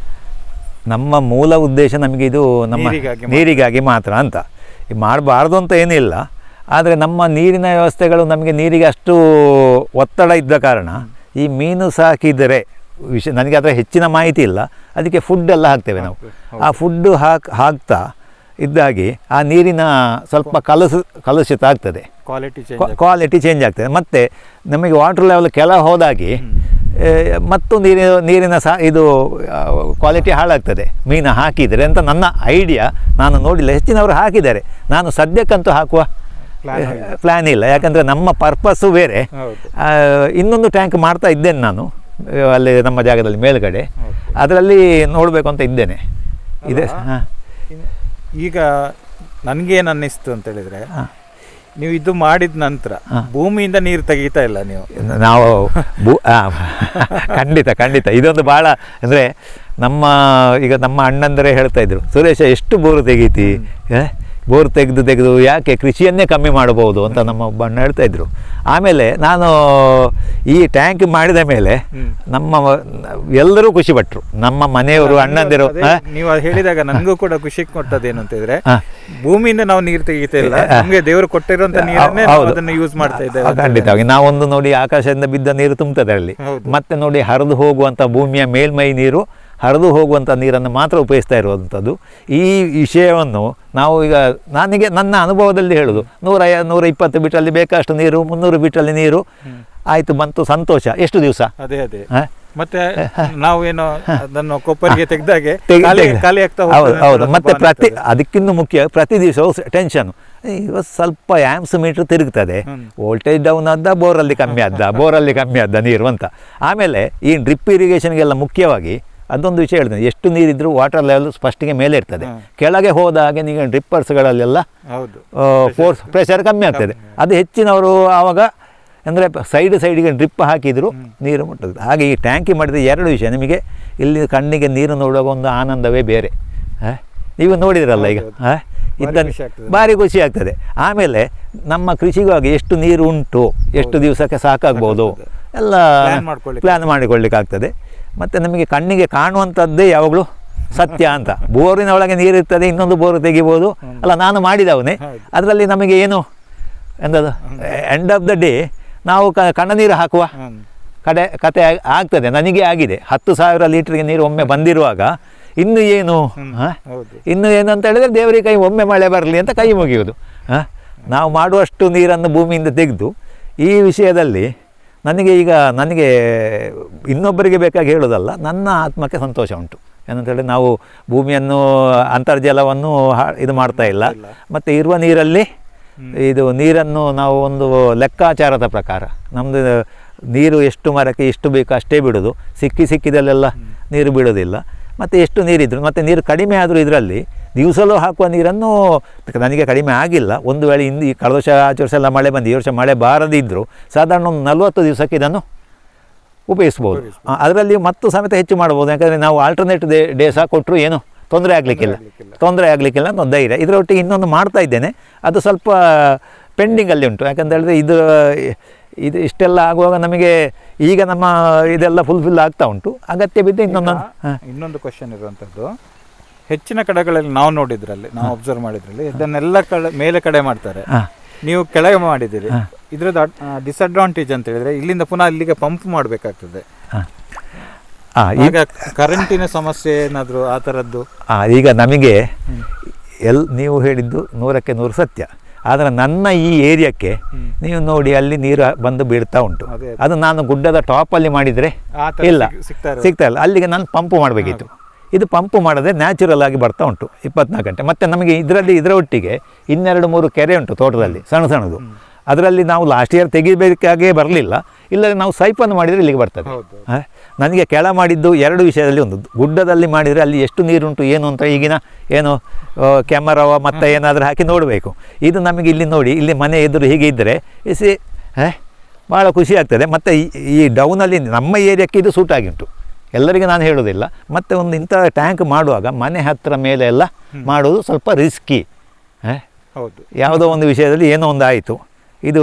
ನಮ್ಮ ಮೂಲ ಉದ್ದೇಶ ನಮಗೆ ಇದು ನಮ್ಮ ನೀರಿಗಾಗಿ ಮಾತ್ರ. ನೀರಿಗಾಗಿ ಮಾತ್ರ ಅಂತ ಮಾಡಬಾರ್ದು ಅಂತ ಏನಿಲ್ಲ ಆದರೆ ನಮ್ಮ ನೀರಿನ ವ್ಯವಸ್ಥೆಗಳು ನಮಗೆ ನೀರಿಗೆ ಅಷ್ಟು ಒತ್ತಡ ಇದ್ದ ಕಾರಣ ಈ ಮೀನು ಸಾಕಿದರೆ ವಿಷಯ ನನಗೆ ಅದರ ಹೆಚ್ಚಿನ ಮಾಹಿತಿ ಇಲ್ಲ ಅದಕ್ಕೆ ಫುಡ್ ಎಲ್ಲ ಹಾಕ್ತೇವೆ ನಾವು ಹೌದು. ಆ ಫುಡ್ಡು ಹಾಕ್ ಹಾಕ್ತಾ ಇದ್ದಾಗಿ ಆ ನೀರಿನ ಸ್ವಲ್ಪ ಕಲುಷ ಕಲುಷಿತ ಆಗ್ತದೆ ಕ್ವಾಲಿಟಿ ಚೇಂಜ್ ಕ್ವಾಲಿಟಿ ಚೇಂಜ್ ಆಗ್ತದೆ ಮತ್ತು ನಮಗೆ ವಾಟರ್ ಲೆವೆಲ್ ಕೆಳ ಹೋದಾಗಿ ಏ, ಮತ್ತು ನೀರಿನ ನೀರಿನ ಸಹ ಇದು ಕ್ವಾಲಿಟಿ ಹಾಳಾಗ್ತದೆ ಮೀನು ಹಾಕಿದರೆ ಅಂತ ನನ್ನ ಐಡಿಯಾ ನಾನು ನೋಡಿಲ್ಲ ಹೆಚ್ಚಿನವರು ಹಾಕಿದ್ದಾರೆ ನಾನು ಸದ್ಯಕ್ಕಂತೂ ಹಾಕುವ Plan ಇಲ್ಲ. ಪ್ಲ್ಯಾನ್ ಇಲ್ಲ ಯಾಕಂದರೆ ನಮ್ಮ ಪರ್ಪಸ್ಸು ಬೇರೆ ಹೌದು ಆ, ಇನ್ನೊಂದು ಟ್ಯಾಂಕ್ ಮಾಡ್ತಾ ಇದ್ದೇನೆ ನಾನು ಆ, ಅಲ್ಲಿ ನಮ್ಮ ಜಾಗದಲ್ಲಿ ಮೇಲ್ಗಡೆ Okay. ಅದರಲ್ಲಿ ನೋಡಬೇಕು ಅಂತ ಇದ್ದೇನೆ ಇದೆ ಅಲ್ಲ? ಹಾಂ ಈಗ ನನಗೇನು ಅನ್ನಿಸ್ತು ಅಂತ ಹೇಳಿದ್ರೆ ಹಾಂ ನೀವು ಇದು ಮಾಡಿದ ನಂತರ ಹಾ. ಭೂಮಿಯಿಂದ ನೀರು ತೆಗೀತಾ ಇಲ್ಲ ನೀವು ನಾವು ಭೂ ಆ, ಖಂಡಿತ ಖಂಡಿತ ಇದೊಂದು ಭಾಳ ಅಂದರೆ ನಮ್ಮ ಈಗ ನಮ್ಮ ಅಣ್ಣಂದರೆ ಹೇಳ್ತಾ ಇದ್ರು ಸುರೇಶ ಎಷ್ಟು ಬೋರು ತೆಗೀತಿ ಏ? ಬೋರ್ ತೆಗೆದು ತೆಗೆದು ಯಾಕೆ ಕೃಷಿಯನ್ನೇ ಕಮ್ಮಿ ಮಾಡಬಹುದು ಅಂತ ನಮ್ಮ ಒಬ್ಬ ಅಣ್ಣ ಹೇಳ್ತಾ ಇದ್ರು ಆಮೇಲೆ ನಾನು ಈ ಟ್ಯಾಂಕ್ ಮಾಡಿದ ಮೇಲೆ ಹ್ಮ್. ನಮ್ಮ ಎಲ್ಲರೂ ಖುಷಿ ಪಟ್ಟರು ನಮ್ಮ ಮನೆಯವರು ಅಣ್ಣಂದಿರು ಅದೇ ಆ? ನೀವು ಅದು ಹೇಳಿದಾಗ ನನಗೂ ಕೂಡ ಖುಷಿ ಕೊಟ್ಟದೇನು ಅಂತ ಹೇಳಿದ್ರೆ ಹಾ. ಭೂಮಿಯಿಂದ ನಾವು ನೀರು ತೆಗಿತಾ ಇಲ್ಲ ನಮಗೆ ದೇವರು ಕೊಟ್ಟಿರುವಂತ ನೀರನ್ನೇ ನಾವು ಹೌದು. ಅದನ್ನು ಯೂಸ್ ಮಾಡ್ತಾ ಇದ್ದೇವೆ ಆ, ಖಂಡಿತವಾಗಿ ನಾವೊಂದು ನೋಡಿ ಆಕಾಶದಿಂದ ಬಿದ್ದ ನೀರು ತುಂಬುತ್ತದೆ ಅಲ್ಲಿ ಹೌದು. ಮತ್ತೆ ನೋಡಿ ಹರಿದು ಹೋಗುವಂಥ ಭೂಮಿಯ ಮೇಲ್ಮೈ ನೀರು ಹರಿದು ಹೋಗುವಂಥ ನೀರನ್ನು ಮಾತ್ರ ಉಪಯೋಗಿಸ್ತಾ ಇರುವಂಥದ್ದು ಈ ವಿಷಯವನ್ನು ನಾವು ಈಗ ನನಗೆ ನನ್ನ ಅನುಭವದಲ್ಲಿ ಹೇಳೋದು ನೂರ ಐ- ನೂರ ಇಪ್ಪತ್ತು ಬಿಟ್ಟಲ್ಲಿ ಬೇಕಷ್ಟು ನೀರು ಮುನ್ನೂರು ಬಿಟ್ಟಲ್ಲಿ ನೀರು ಆಯಿತು ಬಂತು ಸಂತೋಷ ಎಷ್ಟು ದಿವಸ ಅದೇ ಅದೇ ಹ? ಮತ್ತೆ ನಾವೇನೋ ಅದನ್ನು ಕೊಪ್ಪರಿಗೆ ತೆಗೆದಾಗೆ ತೆಗೆ- ಖಾಲಿ ತೆಗೆ- ಖಾಲಿ ಆಗ್ತಾ ಹೌದು ಹೋಗ್ತದೆ ಹೌದು ಅಂತ ಮತ್ತೆ ಸ್ವಲ್ಪ ಪ್ರತಿ ಅನಿಸ್ತದೆ. ಅದಕ್ಕಿಂತ ಮುಖ್ಯ ಪ್ರತಿ ದಿವಸವೂ ಟೆನ್ಷನ್ ಇವತ್ತು ಸ್ವಲ್ಪ ಆ್ಯಮ್ಸ್ ಮೀಟ್ರ್ ತಿರುಗ್ತದೆ ಹ್ಮ್. ವೋಲ್ಟೇಜ್ ಡೌನ್ ಆದ ಬೋರಲ್ಲಿ ಕಮ್ಮಿ ಆದ ಬೋರಲ್ಲಿ ಕಮ್ಮಿ ಆದ ನೀರು ಅಂತ ಆಮೇಲೆ ಈ ಡ್ರಿಪ್ ಇರಿಗೇಷನ್ಗೆಲ್ಲ ಮುಖ್ಯವಾಗಿ ಅದೊಂದು ವಿಷಯ ಹೇಳ್ತೇನೆ ಎಷ್ಟು ನೀರಿದ್ರೂ ವಾಟರ್ ಲೆವೆಲ್ ಫಸ್ಟಿಗೆ ಮೇಲೆ ಇರ್ತದೆ ಹ್ಮ್. ಕೆಳಗೆ ಹೋದಾಗೆ ನೀವು ಡ್ರಿಪ್ಪರ್ಸ್ಗಳಲ್ಲೆಲ್ಲ ಹೌದು ಫೋರ್ಸ್ ಪ್ರೆಷರ್ ಕಮ್ಮಿ ಆಗ್ತದೆ ಅದು ಹೆಚ್ಚಿನವರು ಆವಾಗ ಅಂದರೆ ಸೈಡ್ ಸೈಡಿಗೆ ಡ್ರಿಪ್ ಹಾಕಿದ್ರು ನೀರು ಮುಟ್ಟುತ್ತದೆ ಹಾಗೆ ಈ ಟ್ಯಾಂಕಿ ಮಾಡಿದ ಎರಡು ವಿಷಯ ನಿಮಗೆ ಇಲ್ಲಿ ಕಣ್ಣಿಗೆ ನೀರು ನೋಡುವಾಗ ಒಂದು ಆನಂದವೇ ಬೇರೆ ಆ? ನೀವು ನೋಡಿದ್ರಲ್ಲ ಈಗ ಹೌದು, ಆ? ಭಾರಿ ಇದನ್ನು ಖುಷಿ ಆಗ್ತದೆ. ಭಾರಿ ಖುಷಿ ಆಗ್ತದೆ ಆಮೇಲೆ ನಮ್ಮ ಕೃಷಿಗಾಗಿ ಎಷ್ಟು ನೀರು ಉಂಟು ಎಷ್ಟು ದಿವಸಕ್ಕೆ ಸಾಕಾಗ್ಬೋದು ಎಲ್ಲ Plan ಮಾಡ್ಕೊಳ್ಳಿಕ್ಕೆ. ಪ್ಲ್ಯಾನ್ ಮಾಡಿಕೊಳ್ಳಿಕ್ಕೆ ಆಗ್ತದೆ ಮತ್ತು ನಮಗೆ ಕಣ್ಣಿಗೆ ಕಾಣುವಂಥದ್ದೇ ಯಾವಾಗಲೂ ಸತ್ಯ ಅಂತ ಬೋರಿನ ಒಳಗೆ ನೀರಿರ್ತದೆ ಇನ್ನೊಂದು ಬೋರು ತೆಗಿಬೋದು ಅಲ್ಲ ನಾನು ಮಾಡಿದವನೇ ಹೌದು. ಅದರಲ್ಲಿ ನಮಗೆ ಏನು ಎಂದದು ಎಂಡ್ ಆಫ್ ದ ಡೇ ನಾವು ಕ ಕಣ್ಣ ನೀರು ಹಾಕುವ ಹ್ಮ್. ಕಡೆ ಕತೆ ಆಗ್- ಆಗ್ತದೆ ನನಗೆ ಆಗಿದೆ ಹತ್ತು ಸಾವಿರ ಲೀಟ್ರಿಗೆ ನೀರು ಒಮ್ಮೆ ಬಂದಿರುವಾಗ ಇನ್ನು ಏನು ಹ್ಮ್. ಹ? ಹೌದು ಇನ್ನು ಏನು ಅಂತ ಹೇಳಿದ್ರೆ ದೇವರಿಗೆ ಕೈ ಒಮ್ಮೆ ಮಳೆ ಬರಲಿ ಅಂತ ಕೈ ಮುಗಿಯುವುದು ಹ? ನಾವು ಮಾಡುವಷ್ಟು ನೀರನ್ನು ಭೂಮಿಯಿಂದ ತೆಗೆದು ಈ ವಿಷಯದಲ್ಲಿ ನನಗೆ ಈಗ ನನಗೆ ಇನ್ನೊಬ್ಬರಿಗೆ ಬೇಕಾಗಿ ಹೇಳೋದಲ್ಲ ನನ್ನ ಆತ್ಮಕ್ಕೆ ಸಂತೋಷ ಉಂಟು ಏನಂತ ಹೇಳಿದ್ರೆ ನಾವು ಭೂಮಿಯನ್ನು ಅಂತರ್ಜಲವನ್ನು ಹಾ- ಇದು ಮಾಡ್ತಾ ಇಲ್ಲ ಇಲ್ಲ. ಮತ್ತು ಇರುವ ನೀರಲ್ಲಿ ಇದು ನೀರನ್ನು ನಾವು ಒಂದು ಲೆಕ್ಕಾಚಾರದ ಪ್ರಕಾರ ನಮ್ಮದು ನೀರು ಎಷ್ಟು ಮರಕ್ಕೆ ಎಷ್ಟು ಬೇಕು ಅಷ್ಟೇ ಬಿಡೋದು ಸಿಕ್ಕಿ ಸಿಕ್ಕಿದಲ್ಲೆಲ್ಲ ನೀರು ಬಿಡೋದಿಲ್ಲ ಮತ್ತು ಎಷ್ಟು ನೀರಿದ್ರು ಮತ್ತು ನೀರು ಕಡಿಮೆ ಆದರೂ ಇದರಲ್ಲಿ ದಿವಸಲೂ ಹಾಕುವ ನೀರನ್ನು ನನಗೆ ಕಡಿಮೆ ಆಗಿಲ್ಲ ಒಂದು ವೇಳೆ ಇಂದು ಈ ಕಳೆದ ವರ್ಷ ಆಚೆ ವರ್ಷ ಎಲ್ಲ ಮಳೆ ಬಂದು ಈ ವರ್ಷ ಮಳೆ ಬಾರದಿದ್ದರೂ ಸಾಧಾರಣ ಒಂದು ನಲವತ್ತು ದಿವಸಕ್ಕೆ ಇದನ್ನು ಉಪಯೋಗಿಸ್ಬೋದು ಅದರಲ್ಲಿ ಮತ್ತು ಸಮೇತ ಹೆಚ್ಚು ಮಾಡ್ಬೋದು ಯಾಕಂದರೆ ನಾವು ಆಲ್ಟರ್ನೇಟ್ ಡೇ ಡೇ ಸಹ ಕೊಟ್ಟರು ಏನು ತೊಂದರೆ ಆಗಲಿಕ್ಕಿಲ್ಲ ಆಗ್ಲಿಕ್ಕಿಲ್ಲ. ತೊಂದರೆ ಆಗಲಿಕ್ಕಿಲ್ಲ ಅಂತ ಒಂದು ಧೈರ್ಯ ಇದರೊಟ್ಟಿಗೆ ಇನ್ನೊಂದು ಮಾಡ್ತಾ ಇದ್ದೇನೆ ಅದು ಸ್ವಲ್ಪ ಪೆಂಡಿಂಗಲ್ಲಿ ಉಂಟು ಯಾಕಂತ ಹೇಳಿದ್ರೆ ಇದು ಇದು ಇಷ್ಟೆಲ್ಲ ಆಗುವಾಗ ನಮಗೆ ಈಗ ನಮ್ಮ ಇದೆಲ್ಲ ಫುಲ್ಫಿಲ್ ಆಗ್ತಾ ಉಂಟು ಅಗತ್ಯ ಬಿದ್ದು ಇನ್ನೊಂದು ಹಾಂ ಇನ್ನೊಂದು ಕ್ವಶನ್ ಇರುವಂತದ್ದು ಹೆಚ್ಚಿನ ಕಡೆಗಳಲ್ಲಿ ನಾವು ನೋಡಿದ್ರಲ್ಲಿ ನಾವು ಅಬ್ಸರ್ವ್ ಮಾಡಿದ್ರಲ್ಲಿ ಇದನ್ನೆಲ್ಲ ಕಡೆ ಮೇಲೆ ಕಡೆ ಮಾಡ್ತಾರೆ ಹಾಂ ನೀವು ಕೆಳಗೆ ಮಾಡಿದ್ದೀರಿ ಇದ್ರದ್ದು ಡಿಸಡ್ವಾಂಟೇಜ್ ಅಂತ ಹೇಳಿದ್ರೆ ಇಲ್ಲಿಂದ ಪುನಃ ಅಲ್ಲಿಗೆ ಪಂಪ್ ಮಾಡಬೇಕಾಗ್ತದೆ ಹಾಂ ಹಾಂ ಈ ಆಗ ಕರೆಂಟಿನ ಸಮಸ್ಯೆ ಏನಾದರೂ ಆ ಥರದ್ದು ಆ, ಈಗ ನಮಗೆ ಎಲ್ ನೀವು ಹೇಳಿದ್ದು ನೂರಕ್ಕೆ ನೂರು ಸತ್ಯ ಆದರೆ ನನ್ನ ಈ ಏರಿಯಾಕ್ಕೆ ನೀವು ನೋಡಿ ಅಲ್ಲಿ ನೀರು ಬಂದು ಬೀಳ್ತಾ ಉಂಟು ಅದೇ. ಅದು ನಾನು ಗುಡ್ಡದ ಟಾಪಲ್ಲಿ ಮಾಡಿದರೆ ಆ ಥರ ಇಲ್ಲ ಸಿಗ್- ಸಿಗ್ತಾ ಇರೋದು. ಸಿಗ್ತಾ ಇಲ್ಲ ಅಲ್ಲಿಗೆ ನಾನು ಪಂಪು ಮಾಡಬೇಕಿತ್ತು ಇದು ಪಂಪು ಮಾಡದೆ ನ್ಯಾಚುರಲ್ ಆಗಿ ಬರ್ತಾ ಉಂಟು ಇಪ್ಪತ್ನಾಲ್ಕು ಗಂಟೆ ಮತ್ತು ನಮಗೆ ಇದರಲ್ಲಿ ಇದರ ಒಟ್ಟಿಗೆ ಇನ್ನೆರಡು ಮೂರು ಕೆರೆ ಉಂಟು ತೋಟದಲ್ಲಿ ಸಣ್ಣ ಸಣ್ಣದು ಅದರಲ್ಲಿ ನಾವು ಲಾಸ್ಟ್ ಇಯರ್ ತೆಗಿಬೇಕಾಗೇ ಬರಲಿಲ್ಲ ಇಲ್ಲದ್ರೆ ನಾವು ಸೈಪನ್ನು ಮಾಡಿದರೆ ಇಲ್ಲಿಗೆ ಬರ್ತದೆ ಹೌದು ಆ, ನನಗೆ ಕೆಳ ಮಾಡಿದ್ದು ಎರಡು ವಿಷಯದಲ್ಲಿ ಒಂದು ಗುಡ್ಡದಲ್ಲಿ ಮಾಡಿದರೆ ಅಲ್ಲಿ ಎಷ್ಟು ನೀರುಂಟು ಏನು ಅಂತ ಈಗಿನ ಏನು ಕ್ಯಾಮರಾವ ಮತ್ತು ಏನಾದರೂ ಹಾಕಿ ನೋಡಬೇಕು ಇದು ನಮಗೆ ಇಲ್ಲಿ ನೋಡಿ ಇಲ್ಲಿ ಮನೆ ಎದುರು ಹೀಗೆ ಇದ್ದರೆ ಇಸಿ ಭಾಳ ಖುಷಿ ಆಗ್ತದೆ ಮತ್ತು ಈ ಈ ಡೌನಲ್ಲಿ ನಮ್ಮ ಏರಿಯಾಕ್ಕೆ ಇದು ಸೂಟ್ ಆಗಿಂಟು ಎಲ್ಲರಿಗೂ ನಾನು ಹೇಳೋದಿಲ್ಲ ಮತ್ತು ಒಂದು ಇಂಥ ಟ್ಯಾಂಕ್ ಮಾಡುವಾಗ ಮನೆ ಹತ್ತಿರ ಮೇಲೆ ಎಲ್ಲ ಮಾಡೋದು ಸ್ವಲ್ಪ ರಿಸ್ಕಿ ಹೌದು ಯಾವುದೋ ಒಂದು ವಿಷಯದಲ್ಲಿ ಏನೋ ಒಂದು ಆಯಿತು ಇದು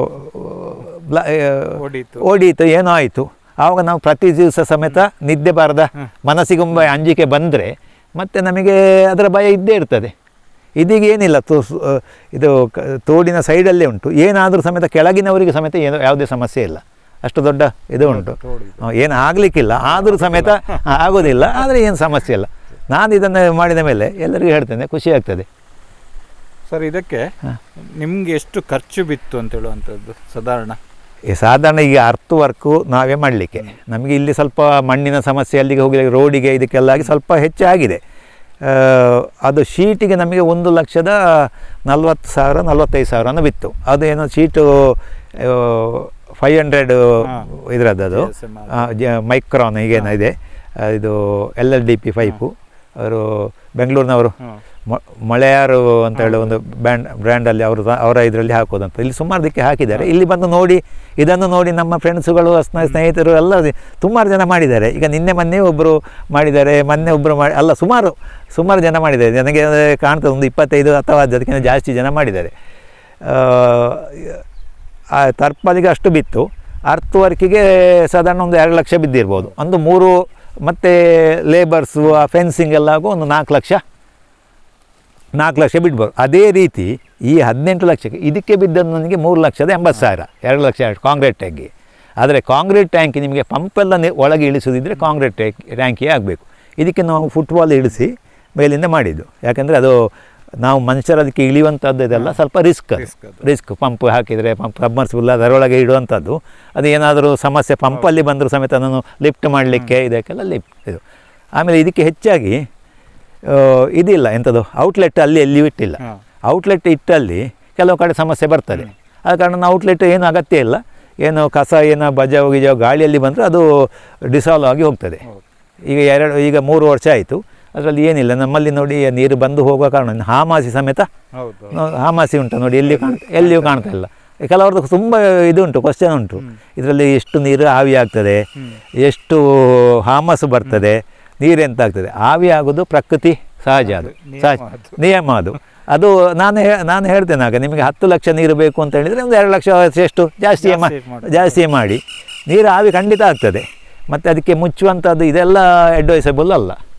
ಬ್ಲ- ಆ, ಹೊಡೀತು. ಓಡೀತು ಏನೋ ಆಯಿತು ಆವಾಗ ನಾವು ಪ್ರತಿ ದಿವಸ ಸಮೇತ ನಿದ್ದೆ ಬಾರದ ಮನಸ್ಸಿಗೊಂಬ ಅಂಜಿಕೆ ಬಂದರೆ ಮತ್ತೆ ನಮಗೆ ಅದರ ಭಯ ಇದ್ದೇ ಇರ್ತದೆ ಇದೀಗ ಏನಿಲ್ಲ ತೋ ಸು- ಆ, ಇದು ಕ- ತೋಡಿನ ಸೈಡಲ್ಲೇ ಉಂಟು ಏನಾದರೂ ಸಮೇತ ಕೆಳಗಿನವರಿಗೆ ಸಮೇತ ಏನು ಯಾವುದೇ ಸಮಸ್ಯೆ ಇಲ್ಲ ಅಷ್ಟು ದೊಡ್ಡ ಇದು ಉಂಟು ತೋಡು ಇದೆ. ಆ, ಏನು ಆಗಲಿಕ್ಕಿಲ್ಲ ಆದರೂ ಸಮೇತ ಆ, ಆಗೋದಿಲ್ಲ ಆದರೆ ಏನು ಸಮಸ್ಯೆ ಇಲ್ಲ ನಾನು ಇದನ್ನು ಮಾಡಿದ ಮೇಲೆ ಎಲ್ಲರಿಗೂ ಹೇಳ್ತೇನೆ ಖುಷಿ ಆಗ್ತದೆ ಸರ್ ಇದಕ್ಕೆ ನಿಮ್ಗೆ ಎಷ್ಟು ಖರ್ಚು ಬಿತ್ತು ಅಂತ ಹೇಳುವಂಥದ್ದು ಸಾಧಾರಣ ಈ ಸಾಧಾರಣ ಈಗ ಅರ್ತ್ ವರ್ಕು ನಾವೇ ಮಾಡಲಿಕ್ಕೆ ನಮಗೆ ಇಲ್ಲಿ ಸ್ವಲ್ಪ ಮಣ್ಣಿನ ಸಮಸ್ಯೆ ಅಲ್ಲಿಗೆ ಹೋಗಿ ರೋಡಿಗೆ ಇದಕ್ಕೆಲ್ಲಾಗಿ ಸ್ವಲ್ಪ ಹೆಚ್ಚಾಗಿದೆ ಆ, ಅದು ಶೀಟಿಗೆ ನಮಗೆ ಒಂದು ಲಕ್ಷದ ನಲ್ವತ್ತು ಸಾವಿರ ನಲ್ವತ್ತೈದು ಸಾವಿರನ ಬಿತ್ತು ಅದು ಏನೋ ಶೀಟು ಫೈವ್ ಹಂಡ್ರೆಡ್ ಹಾ. ಇದರದ್ದು ಅದು GSM ಆ, ಜ- ಮೈಕ್ರಾನ್ ಈಗೇನೋ ಇದೆ ಆ, ಇದು L L D P pipe ಅವರು ಬೆಂಗಳೂರಿನವರು ಹ್ಮ್. ಮ- ಮಳೆಯಾರು ಅಂತ ಹೇಳೋ ಒಂದು ಬ್ರ್ಯಾಂಡ್ ಬ್ರ್ಯಾಂಡಲ್ಲಿ ಅವರು ಅವರ ಇದರಲ್ಲಿ ಹಾಕೋದಂತ ಇಲ್ಲಿ ಸುಮಾರು ದಿಕ್ಕೆ ಹಾಕಿದ್ದಾರೆ ಇಲ್ಲಿ ಬಂದು ನೋಡಿ ಇದನ್ನು ನೋಡಿ ನಮ್ಮ ಫ್ರೆಂಡ್ಸುಗಳು ಸ್ನ ಸ್ನೇಹಿತರು ಎಲ್ಲ ಸುಮಾರು ಜನ ಮಾಡಿದ್ದಾರೆ ಈಗ ನಿನ್ನೆ ಮೊನ್ನೆ ಒಬ್ಬರು ಮಾಡಿದ್ದಾರೆ ಮೊನ್ನೆ ಒಬ್ಬರು ಮಾಡಿ ಅಲ್ಲ ಸುಮಾರು ಸುಮಾರು ಜನ ಮಾಡಿದ್ದಾರೆ ನನಗೆ ಕಾಣ್ತದೆ ಒಂದು ಇಪ್ಪತ್ತೈದು ಅಥವಾ ಅದಕ್ಕಿಂತ ಜಾಸ್ತಿ ಜನ ಮಾಡಿದ್ದಾರೆ ಆ, ಆ ತರ್ಪಾಲಿಗೆ ಅಷ್ಟು ಬಿತ್ತು ಅರ್ತ್ ವರ್ಕಿಗೆ ಸಾಧಾರಣ ಒಂದು ಎರಡು ಲಕ್ಷ ಬಿದ್ದಿರ್ಬೋದು ಒಂದು ಮೂರು ಮತ್ತು ಲೇಬರ್ಸು ಆ ಫೆನ್ಸಿಂಗ್ ಎಲ್ಲ ಆಗೋ ಒಂದು ನಾಲ್ಕು ಲಕ್ಷ ನಾಲ್ಕು ಲಕ್ಷ ಬಿಡ್ಬೋದು ಅದೇ ರೀತಿ ಈ ಹದಿನೆಂಟು ಲಕ್ಷಕ್ಕೆ ಇದಕ್ಕೆ ಬಿದ್ದದ್ದು ನನಗೆ ಮೂರು ಲಕ್ಷದ ಎಂಬತ್ತು ಸಾವಿರ ಎರಡು ಲಕ್ಷ ಕಾಂಕ್ರೀಟ್ ಟ್ಯಾಂಕಿಗೆ ಆದರೆ ಕಾಂಕ್ರೀಟ್ ಟ್ಯಾಂಕ್ ನಿಮಗೆ ಪಂಪೆಲ್ಲ ನಿ- ಒಳಗೆ ಇಳಿಸೋದಿದ್ರೆ ಕಾಂಕ್ರೀಟ್ ಟ್ಯಾಂಕ್ ಟ್ಯಾಂಕಿಯೇ ಆಗಬೇಕು ಇದಕ್ಕೆ ನಾವು ಫುಟ್ಬಾಲ್ ಇಳಿಸಿ ಮೇಲಿಂದ ಮಾಡಿದ್ದು ಯಾಕಂದರೆ ಅದು ನಾವು ಮನುಷ್ಯರು ಅದಕ್ಕೆ ಇಳಿಯುವಂಥದ್ದು ಇದೆಲ್ಲ ಸ್ವಲ್ಪ ರಿಸ್ಕ್ Risk ಅದು. ರಿಸ್ಕ್ ಪಂಪ್ ಹಾಕಿದರೆ ಪಂಪ್ ಸಬ್ಮರ್ಸಿಬಲ್ ಅದರೊಳಗೆ ಇಡುವಂಥದ್ದು ಅದು ಏನಾದರೂ ಸಮಸ್ಯೆ ಪಂಪಲ್ಲಿ ಬಂದರೂ ಸಮೇತ ನಾನು ಲಿಫ್ಟ್ ಮಾಡಲಿಕ್ಕೆ ಇದಕ್ಕೆಲ್ಲ ಲಿಫ್ಟ್ ಇದು ಆಮೇಲೆ ಇದಕ್ಕೆ ಹೆಚ್ಚಾಗಿ ಆ, ಇದಿಲ್ಲ ಎಂಥದ್ದು ಔಟ್ಲೆಟ್ ಅಲ್ಲಿ ಎಲ್ಲಿಯೂ ಇಟ್ಟಿಲ್ಲ ಹಾ. ಔಟ್ಲೆಟ್ ಇಟ್ಟಲ್ಲಿ ಕೆಲವು ಕಡೆ ಸಮಸ್ಯೆ ಬರ್ತದೆ ಆದ ಕಾರಣ ಔಟ್ಲೆಟ್ ಏನು ಅಗತ್ಯ ಇಲ್ಲ ಏನು ಕಸ ಏನೋ ಬಜಾವ್ ಗಿಜಾವ್ ಗಾಳಿಯಲ್ಲಿ ಬಂದರೆ ಅದು ಡಿಸಾಲ್ವ್ ಆಗಿ ಹೋಗ್ತದೆ ಹೌದು. ಈಗ ಎರಡು ಈಗ ಮೂರು ವರ್ಷ ಆಯಿತು ಅದರಲ್ಲಿ ಏನಿಲ್ಲ ನಮ್ಮಲ್ಲಿ ನೋಡಿ ನೀರು ಬಂದು ಹೋಗುವ ಕಾರಣ ಹಾಮಾಸಿ ಸಮೇತ ಹೌದು ನೋ- ಹಾಮಾಸಿ ಉಂಟು ನೋಡಿ ಎಲ್ಲಿಯೂ ಕಾಣ್ತಾ ಎಲ್ಲಿಯೂ ಕಾಣ್ತಾ ಇಲ್ಲ ಕೆಲವ್ರದ್ದು ತುಂಬ ಇದು ಉಂಟು ಕ್ವಶನ್ ಉಂಟು ಇದರಲ್ಲಿ ಎಷ್ಟು ನೀರು ಆವಿ ಆಗ್ತದೆ ಎಷ್ಟು ಹಾಮಸು ಬರ್ತದೆ ನೀರೆಂತ ಆಗ್ತದೆ ಆವಿ ಆಗೋದು ಪ್ರಕೃತಿ ಸಹಜ ಅದು ನಿಯಮ ಸಹಜ ಅದು. ನಿಯಮ ಅದು ಅದು ನಾನು ಹೇ ನಾನು ಹೇಳ್ತೇನೆ ಆಗ ನಿಮಗೆ ಹತ್ತು ಲಕ್ಷ ನೀರು ಬೇಕು ಅಂತ ಹೇಳಿದರೆ ಒಂದು ಎರಡು ಲಕ್ಷ ಎಷ್ಟು ಜಾಸ್ತಿಯೇ ಮಾ ಜಾಸ್ತಿ ಮಾಡಿ. ಜಾಸ್ತಿಯೇ ಮಾಡಿ ನೀರು ಆವಿ ಖಂಡಿತ ಆಗ್ತದೆ ಮತ್ತು ಅದಕ್ಕೆ ಮುಚ್ಚುವಂಥದ್ದು ಇದೆಲ್ಲ ಅಡ್ವೈಸಬಲ್ ಅಲ್ಲ